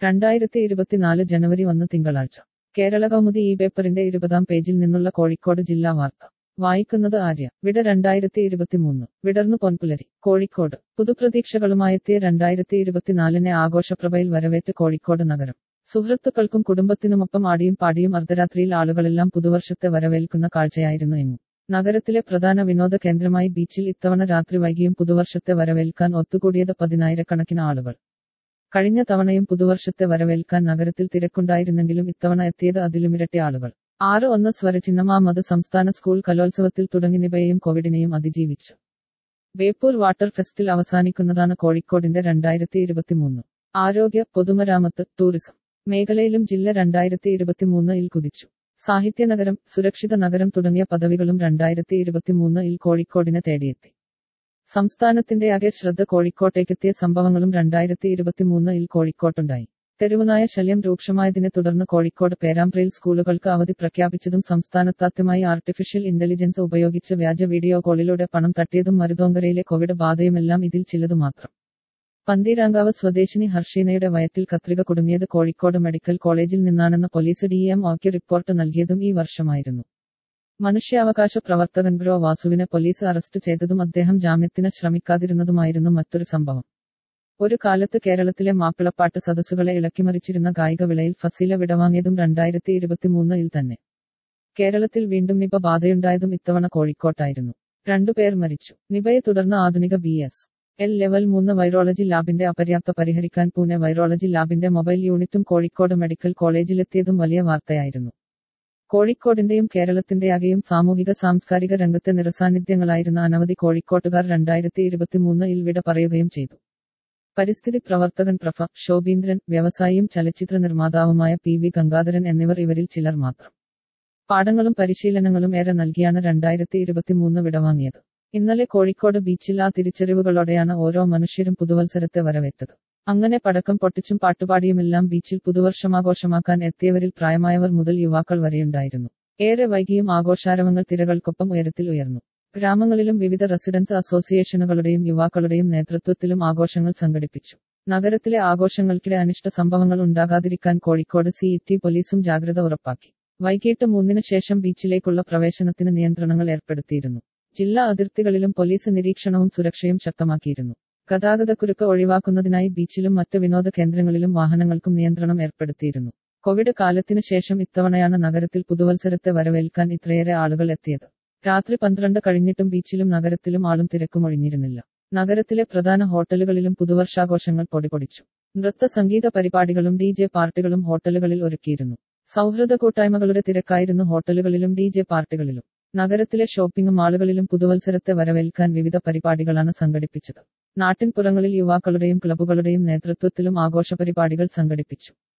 രണ്ടായിരത്തി ഇരുപത്തിനാല് ജനുവരി ഒന്ന് തിങ്കളാഴ്ച കേരള കൗമുദി ഈ പേപ്പറിന്റെ ഇരുപതാം പേജിൽ നിന്നുള്ള കോഴിക്കോട് ജില്ലാ വാർത്ത വായിക്കുന്നത് ആര്യ വിട രണ്ടായിരത്തി ഇരുപത്തിമൂന്ന് വിടർന്നു പൊൻപുലരി കോഴിക്കോട് പുതുപ്രതീക്ഷകളുമായെത്തിയ രണ്ടായിരത്തി ഇരുപത്തിനാലിനെ ആഘോഷപ്രഭയിൽ വരവേറ്റ് കോഴിക്കോട് നഗരം സുഹൃത്തുക്കൾക്കും കുടുംബത്തിനുമൊപ്പം ആടിയും പാടിയും അർദ്ധരാത്രിയിൽ ആളുകളെല്ലാം പുതുവർഷത്തെ വരവേൽക്കുന്ന കാഴ്ചയായിരുന്നു എങ്ങും നഗരത്തിലെ പ്രധാന വിനോദ കേന്ദ്രമായി ബീച്ചിൽ ഇത്തവണ രാത്രി വൈകിയും പുതുവർഷത്തെ വരവേൽക്കാൻ ഒത്തുകൂടിയത് പതിനായിരക്കണക്കിന് ആളുകൾ കഴിഞ്ഞ തവണയും പുതുവർഷത്തെ വരവേൽക്കാൻ നഗരത്തിൽ തിരക്കുണ്ടായിരുന്നെങ്കിലും ഇത്തവണ എത്തിയത് അതിലുമിരട്ടി ആളുകൾ ആറ് ഒന്ന് സ്വരചിഹ്നമാമത് സംസ്ഥാന സ്കൂൾ കലോത്സവത്തിൽ തുടങ്ങി നിപയെയും കോവിഡിനെയും അതിജീവിച്ചു ബേപ്പൂർ വാട്ടർ ഫെസ്റ്റിൽ അവസാനിക്കുന്നതാണ് കോഴിക്കോടിന്റെ രണ്ടായിരത്തി ഇരുപത്തിമൂന്ന് ആരോഗ്യ പൊതുമരാമത്ത് ടൂറിസം മേഖലയിലും ജില്ല രണ്ടായിരത്തി ഇരുപത്തിമൂന്നിൽ കുതിച്ചു സാഹിത്യനഗരം സുരക്ഷിത നഗരം തുടങ്ങിയ പദവികളും രണ്ടായിരത്തി ഇരുപത്തിമൂന്നിൽ കോഴിക്കോടിനെ തേടിയെത്തി സംസ്ഥാനത്തിന്റെ ആകെ ശ്രദ്ധ കോഴിക്കോട്ടേക്കെത്തിയ സംഭവങ്ങളും രണ്ടായിരത്തി ഇരുപത്തിമൂന്നിൽ കോഴിക്കോട്ടുണ്ടായി തെരുവുനായ ശല്യം രൂക്ഷമായതിനെ തുടർന്ന് കോഴിക്കോട് പേരാമ്പ്രയിൽ സ്കൂളുകൾക്ക് അവധി പ്രഖ്യാപിച്ചതും സംസ്ഥാനത്താദ്യമായി ആർട്ടിഫിഷ്യൽ ഇന്റലിജൻസ് ഉപയോഗിച്ച് വ്യാജ വീഡിയോ കോളിലൂടെ പണം തട്ടിയതും മരുതോങ്കരയിലെ കോവിഡ് ബാധയുമെല്ലാം ഇതിൽ ചിലതു മാത്രം പന്തീരാങ്കാവ് സ്വദേശിനി ഹർഷീനയുടെ വയറ്റിൽ കത്രിക കുടുങ്ങിയത് കോഴിക്കോട് മെഡിക്കൽ കോളേജിൽ നിന്നാണെന്ന് പോലീസ് ഡി എം ഒക്ക് റിപ്പോർട്ട് നൽകിയതും ഈ വർഷമായിരുന്നു മനുഷ്യാവകാശ പ്രവർത്തകൻ ഗ്രോ വാസുവിനെ പോലീസ് അറസ്റ്റ് ചെയ്തതും അദ്ദേഹം ജാമ്യത്തിന് ശ്രമിക്കാതിരുന്നതുമായിരുന്നു മറ്റൊരു സംഭവം ഒരു കാലത്ത് കേരളത്തിലെ മാപ്പിളപ്പാട്ട് സദസ്സുകളെ ഇളക്കിമറിച്ചിരുന്ന ഗായിക വിളയിൽ ഫസീല വിടവാങ്ങിയതും രണ്ടായിരത്തി ഇരുപത്തിമൂന്നിൽ തന്നെ കേരളത്തിൽ വീണ്ടും നിപ ബാധയുണ്ടായതും ഇത്തവണ കോഴിക്കോട്ടായിരുന്നു രണ്ടുപേർ മരിച്ചു നിപയെ തുടർന്ന് ആധുനിക ബി എസ് എൽ ലെവൽ മൂന്ന് വൈറോളജി ലാബിന്റെ അപര്യാപ്ത പരിഹരിക്കാൻ പൂനെ വൈറോളജി ലാബിന്റെ മൊബൈൽ യൂണിറ്റും കോഴിക്കോട് മെഡിക്കൽ കോളേജിലെത്തിയതും വലിയ വാർത്തയായിരുന്നു കോഴിക്കോടിന്റെയും കേരളത്തിന്റെയാകെയും സാമൂഹിക സാംസ്കാരിക രംഗത്തെ നിറസാന്നിധ്യങ്ങളായിരുന്ന അനവധി കോഴിക്കോട്ടുകാർ രണ്ടായിരത്തി ഇരുപത്തിമൂന്നിൽ വിട പറയുകയും ചെയ്തു പരിസ്ഥിതി പ്രവർത്തകൻ പ്രഫ ശോഭീന്ദ്രൻ വ്യവസായിയും ചലച്ചിത്ര നിർമ്മാതാവുമായ പി വി ഗംഗാധരൻ എന്നിവർ ഇവരിൽ ചിലർ മാത്രം പാഠങ്ങളും പരിശീലനങ്ങളും ഏറെ നൽകിയാണ് രണ്ടായിരത്തി ഇരുപത്തിമൂന്ന് വിടവാങ്ങിയത് ഇന്നലെ കോഴിക്കോട് ബീച്ചിൽ ആ തിരിച്ചറിവുകളോടെയാണ് ഓരോ മനുഷ്യരും പുതുവത്സരത്തെ വരവേറ്റത് അങ്ങനെ പടക്കം പൊട്ടിച്ചും പാട്ടുപാടിയുമെല്ലാം ബീച്ചിൽ പുതുവർഷമാഘോഷമാക്കാൻ എത്തിയവരിൽ പ്രായമായവർ മുതൽ യുവാക്കൾ വരെയുണ്ടായിരുന്നു ഏറെ വൈകിയും ആഘോഷാരവങ്ങൾ തിരകൾക്കൊപ്പം ഉയരത്തിൽ ഉയർന്നു ഗ്രാമങ്ങളിലും വിവിധ റെസിഡൻസ് അസോസിയേഷനുകളുടെയും യുവാക്കളുടെയും നേതൃത്വത്തിലും ആഘോഷങ്ങൾ സംഘടിപ്പിച്ചു നഗരത്തിലെ ആഘോഷങ്ങൾക്കിടെ അനിഷ്ട സംഭവങ്ങൾ ഉണ്ടാകാതിരിക്കാൻ കോഴിക്കോട് സിഇടി പോലീസും ജാഗ്രത ഉറപ്പാക്കി വൈകിട്ട് മൂന്നിന് ശേഷം ബീച്ചിലേക്കുള്ള പ്രവേശനത്തിന് നിയന്ത്രണങ്ങൾ ഏർപ്പെടുത്തിയിരുന്നു ജില്ലാ അതിർത്തികളിലും പോലീസ് നിരീക്ഷണവും സുരക്ഷയും ശക്തമാക്കിയിരുന്നു ഗതാഗതക്കുരുക്ക് ഒഴിവാക്കുന്നതിനായി ബീച്ചിലും മറ്റ് വിനോദ കേന്ദ്രങ്ങളിലും വാഹനങ്ങൾക്കും നിയന്ത്രണം ഏർപ്പെടുത്തിയിരുന്നു കോവിഡ് കാലത്തിനു ശേഷം ഇത്തവണയാണ് നഗരത്തിൽ പുതുവത്സരത്തെ വരവേൽക്കാൻ ഇത്രയേറെ ആളുകൾ എത്തിയത് രാത്രി പന്ത്രണ്ട് കഴിഞ്ഞിട്ടും ബീച്ചിലും നഗരത്തിലും ആളും തിരക്കും ഒഴിഞ്ഞിരുന്നില്ല നഗരത്തിലെ പ്രധാന ഹോട്ടലുകളിലും പുതുവർഷാഘോഷങ്ങൾ പൊടിപൊടിച്ചു നൃത്ത സംഗീത പരിപാടികളും ഡി ജെ പാർട്ടികളും ഹോട്ടലുകളിൽ ഒരുക്കിയിരുന്നു സൗഹൃദ കൂട്ടായ്മകളുടെ തിരക്കായിരുന്നു ഹോട്ടലുകളിലും ഡി ജെ പാർട്ടികളിലും നഗരത്തിലെ ഷോപ്പിംഗ് മാളുകളിലും പുതുവത്സരത്തെ വരവേൽക്കാൻ വിവിധ പരിപാടികളാണ് സംഘടിപ്പിച്ചത് നാട്ടിൻപുറങ്ങളിൽ യുവാക്കളുടെയും ക്ലബ്ബുകളുടെയും നേതൃത്വത്തിലും ആഘോഷ പരിപാടികൾ സംഘടിപ്പിച്ചു